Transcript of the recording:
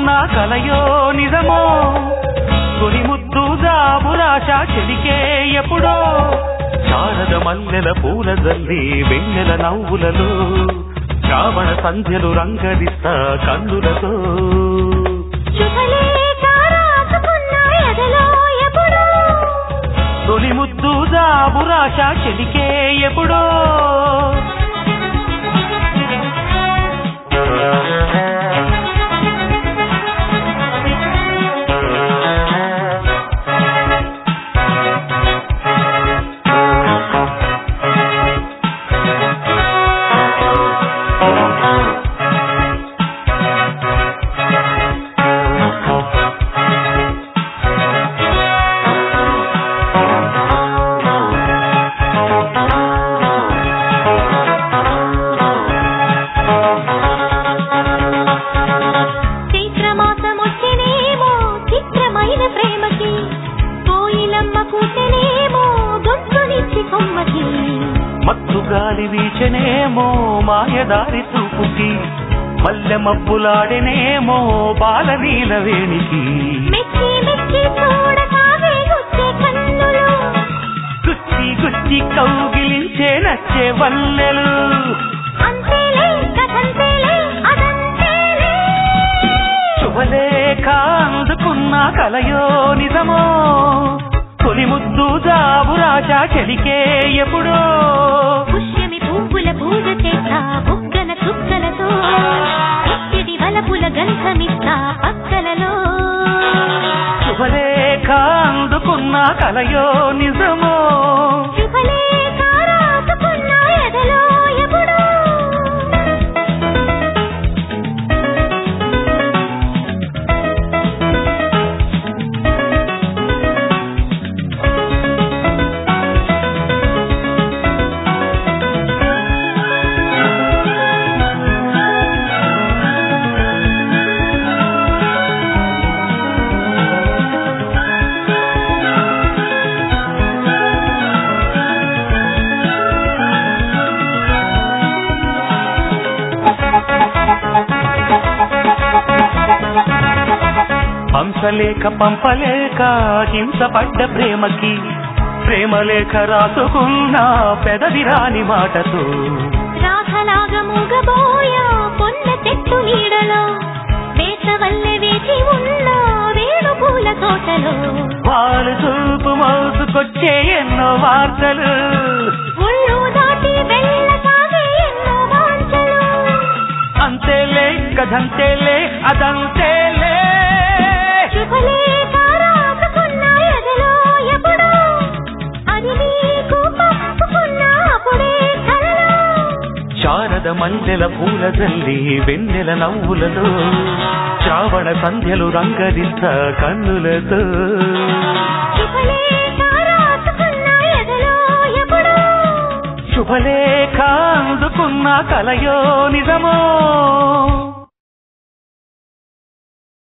అందుకున్న కలయో నిజమో తొలి ముద్దు జాబురాశ చెలికే ఎప్పుడో శారద మల్లెల పూల జల్లి వెన్నెల నవ్వులలో శ్రావణ సంధ్యలు రంగరిస్తా కన్నులతో శుభలేఖ రాసుకున్న ఎదలో ఎప్పుడో తొలి ముద్దు జాబురాశ చెలికే ఎప్పుడో చైత్రమాసమొచ్చినేమో చిత్రమైన ప్రేమకి కోయిలమ్మ కూటనేమో గొంతునిచ్చి కొమ్మకి మత్తు గాలి వీచనేమో మాయదారి చూపుకి మల్లె మబ్బులాడెనేమో బాలనీల వేణికి మెచ్చి మెచ్చి చూడసాగే గుచ్చే కన్నులు గుచ్చి గుచ్చి కౌగిలించే నచ్చే వల్లెలు అంతేలే కథంతేలే అదంతేలే శుభలేఖ అందుకున్న కలయో నిజమో తొలి ముద్దు జాబు రాజా చెలికే ఎప్పుడో పుష్యమి పువ్వుల పూజ చేస్తా బుగ్గన చుక్కలతో ఎత్తిడి వలపుల గంధమిస్తా పక్కలలో శుభలేఖ అందుకున్న కలయో నిజమో శుభలేఖ రాసుకున్న ఎదలో ఎప్పుడో హంసలేఖ పంపలేక హింసపడ్డ ప్రేమకి ప్రేమలేఖ రాసుకున్న పెదవి రాని మాటతో రాధలాగా మూగబోయా పొన్న చెట్టు నీడలో వేసవల్లె వేచి ఉన్న వేణు పూల తోటలో వాళ్ళు చూపు మోసుకొచ్చే ఎన్నో వార్తలు ఒళ్ళు దాటి వెళ్ళసాగే ఎన్నో వాంఛలు అంతేలే కథంతేలే అదంతేలే శుభలేఖ రాసుకున్న ఎదలో ఎప్పుడో అది నీకు పంపుకున్న అప్పుడే కలలో శారద మల్లెల పూల జల్లి వెన్నెల నవ్వులలో శ్రావణ సంధ్యలు రంగరిస్త కన్నులతో శుభలేఖ రాసుకున్న ఎదలో ఎప్పుడో శుభలేఖ అందుకున్న కలయో నిజమో